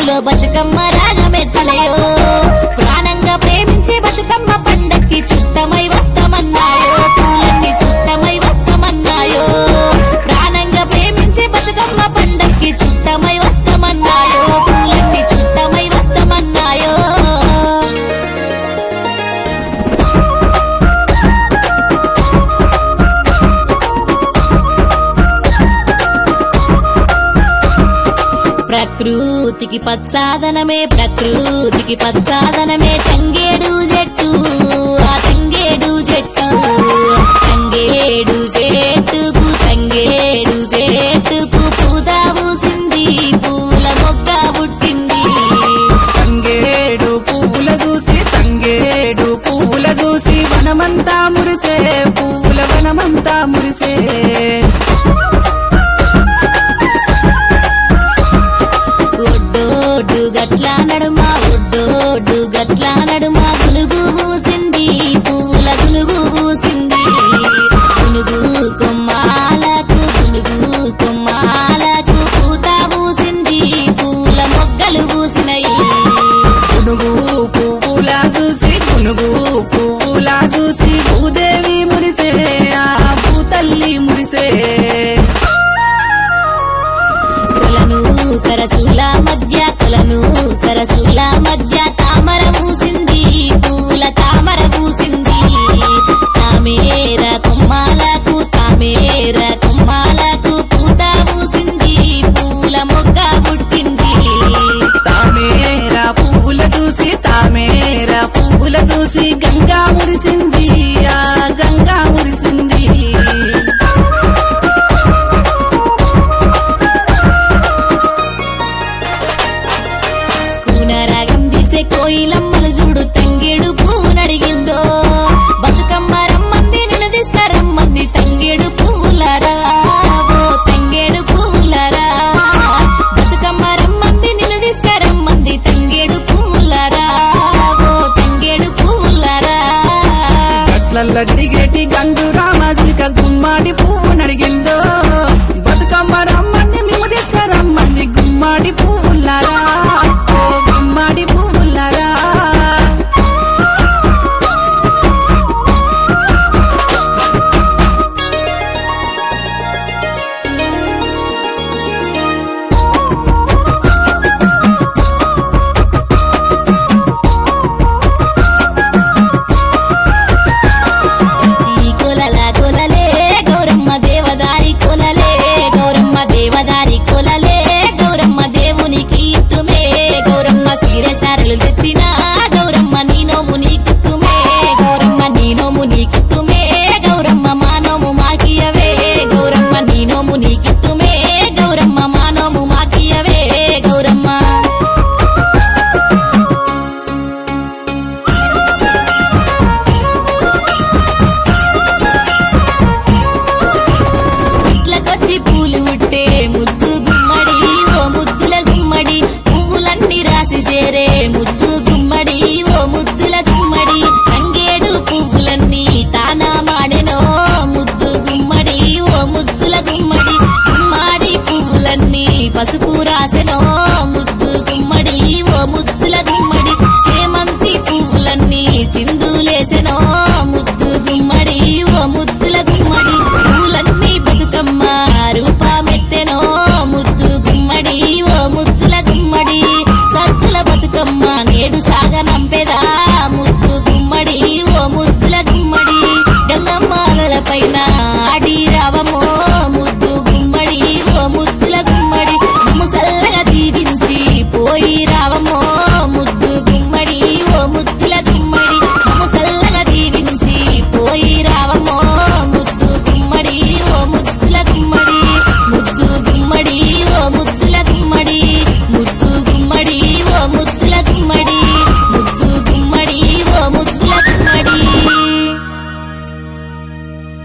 ఊళ్ళో బతుకమ్మ రాగమెత్తలయో ప్రాణంగా ప్రేమించే బతుకమ్మ పండక్కి చుట్టమై వస్తామన్నాయో పూలన్నీ చుట్టమై వస్తామన్నాయో ప్రాణంగా ప్రేమించే బతుకమ్మ పండక్కి చుట్టమై వస్తామన్నాయో పూలన్నీ చుట్టమై వస్తామన్నాయో ప్రకృతికి పచ్చాదనమే ప్రకృతికి పచ్చాదనమే తంగేడు చెట్టు ఆ తంగేడు చెట్టు తంగేడు చెట్టుకు తంగేడు చెట్టుకు పూదా పూసింది పూల మొగ్గ పుట్టింది తంగేడు పువ్వుల చూసి తంగేడు పువ్వుల చూసి వనమంతా మురిసే పువ్వుల వనమంతా మురిసే ఒడ్డోడు గట్ల నడుమ ఒడ్డోడు గట్ల నడుమ గులుగు పూసింది పువ్వుల గులుగు పూసింది గునుగు కొమ్మాలకు గునుగు కొమ్మాలకు పూత పూసింది పూల మొగ్గలు పూసినయి గునుగు పువ్వుల చూసి గునుగు పువ్వుల చూసి భూదేవి మురిసే ఆ భూతల్లి మురిసే కొలను సరసుల మధ్య కొలను సరసుల మధ్య తామర పూసింది పూల తామర పూసింది తామేర కొమ్మాలకు తామేర కొమ్మాలకు పూత పూసింది పూల మొగ్గ పుట్టింది తామేర పువ్వుల చూసి తామేర పువ్వుల చూసి గంగా మురిసింది ఆ గంగా మురిసింది కూనరాగం తీసే కోయిలమ్మలు చూడు తంగేడు పువ్వు నడిగిందో బతుకమ్మ రమ్మంది నిన్ను తీసుకురమ్మంది తంగేడు పువ్వులరా ఓ తంగేడు పువ్వులరా బతుకమ్మ రమ్మంది నిన్ను తీసుకురమ్మంది తంగేడు పువ్వులరా ఓ తంగేడు పువ్వులరా గట్లల్ల దిగేటి గంగు రామాజులిక గుమ్మాడి పువ్వు నడిగిందో బతుకమ్మ రమ్మంది మేము తీసుకురమ్మంది గుమ్మాడి పువ్వులారా ఓ గుమ్మాడి పువ్వులారా ఈ కొలల కొలలే గౌరమ్మ దేవదారి కొలలే గౌరమ్మ దేవదారి కొలలే గౌరమ్మ దేవునికి ఇత్తుమే గౌరమ్మ సీర సారలు తెచ్చిన గౌరమ్మ నీ నోము నీకుతుమే గౌరమ్మ నీ నోము నీకుతుమే గౌరమ్మ మా నోము మాకియవే గౌరమ్మ నీ నోము నీకిత్తుమే గౌరమ్మ మా నోము మాకియవే గౌరమ్మ ఇట్ల కొద్ది పూలు ఉట్టే ముద్దు గుమ్మడి ఓ ముద్దుల గుమ్మడి పువ్వులన్నీ రాసి చేరే ముద్దు గుమ్మడి ఓ ముద్దుల గుమ్మడి తంగేడు పువ్వులన్నీ తానా మాడెనో ముద్దు గుమ్మడి ఓ ముద్దుల గుమ్మడి గుమ్మడి పువ్వులన్నీ పసుపు